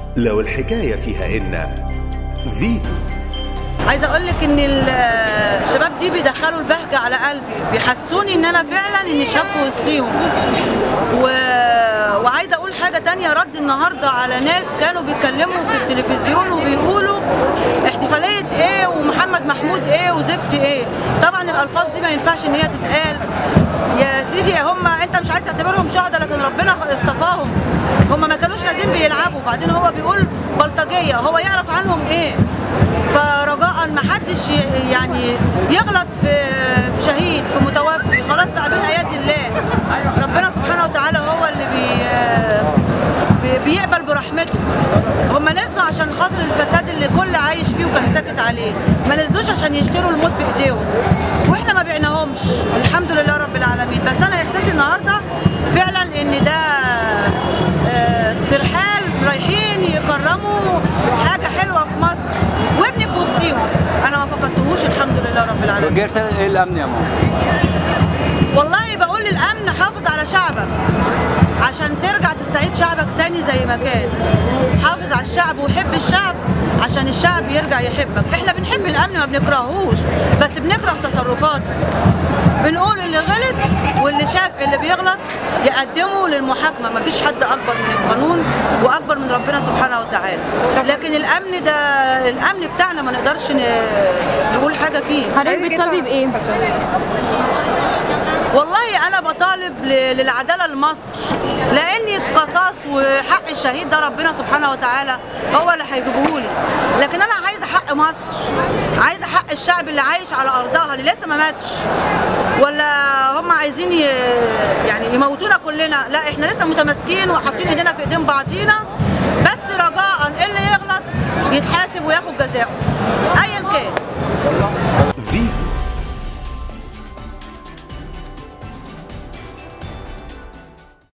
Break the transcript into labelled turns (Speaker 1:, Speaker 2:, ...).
Speaker 1: لو الحكاية فيها إن فيتو
Speaker 2: عايزه اقول لك ان ال- الشباب دي بيدخلوا البهجه على قلبي بيحسوني ان انا فعلا اني شاب في وسطيهم و... وعايزه اقول حاجه تانية رد النهارده على ناس كانوا بيتكلموا في التلفزيون وبيقولوا احتفاليه ايه ومحمد محمود ايه وزفتي ايه طبعا الالفاظ دي ما ينفعش ان هي تتقال يا سيدي هم انت مش عايز تعتبرهم شهداء لكن ربنا اصطفاهم هم ما كانوش نازلين بيلعبوا بعدين هو بيقول بلطجيه هو يعرف عنهم ايه فرجاء ما حدش ي- يعني يغلط في في شهيد في متوفي خلاص بقى بين ايادي الله ربنا سبحانه وتعالى هو اللي بي بي- بيقبل برحمته هم نزلوا عشان خاطر الفساد اللي كل عايش فيه وكان ساكت عليه ما نزلوش عشان يشتروا الموت بايديهم واحنا ما بعناهمش الحمد لله رب العالمين بس انا احساسي النهارده فعلا ان ده آه، ترحال رايحين يكرموا حاجه حلوه في مصر وابني في وسطيهم انا ما فقدتهوش الحمد لله رب العالمين
Speaker 3: توجه رسالة ايه الامن يا ماما؟
Speaker 2: والله بقول للامن حافظ على شعبك عشان ترجع تستعيد شعبك تاني زي ما كان حافظ على الشعب وحب الشعب عشان الشعب يرجع يحبك احنا بنحب الامن ما بنكرهوش بس بنكره تصرفاته بنقول اللي غلط واللي شاف اللي بيغلط يقدمه للمحاكمه مفيش حد اكبر من القانون واكبر من ربنا سبحانه وتعالى لكن الامن ده الامن بتاعنا ما نقدرش ن- نقول حاجه فيه
Speaker 4: حضرتك بتطالبي بايه؟
Speaker 2: والله انا بطالب ل- للعداله لمصر لان القصاص وحق الشهيد ده ربنا سبحانه وتعالى هو اللي هيجيبه لي لكن انا عايزه حق مصر عايزه حق الشعب اللي عايش على ارضها اللي لسه ما ماتش ولا هم عايزين ي- يعني يموتونا كلنا لا احنا لسه متماسكين وحاطين ايدينا في ايدين بعضينا بس رجاء اللي يغلط يتحاسب وياخد جزاؤه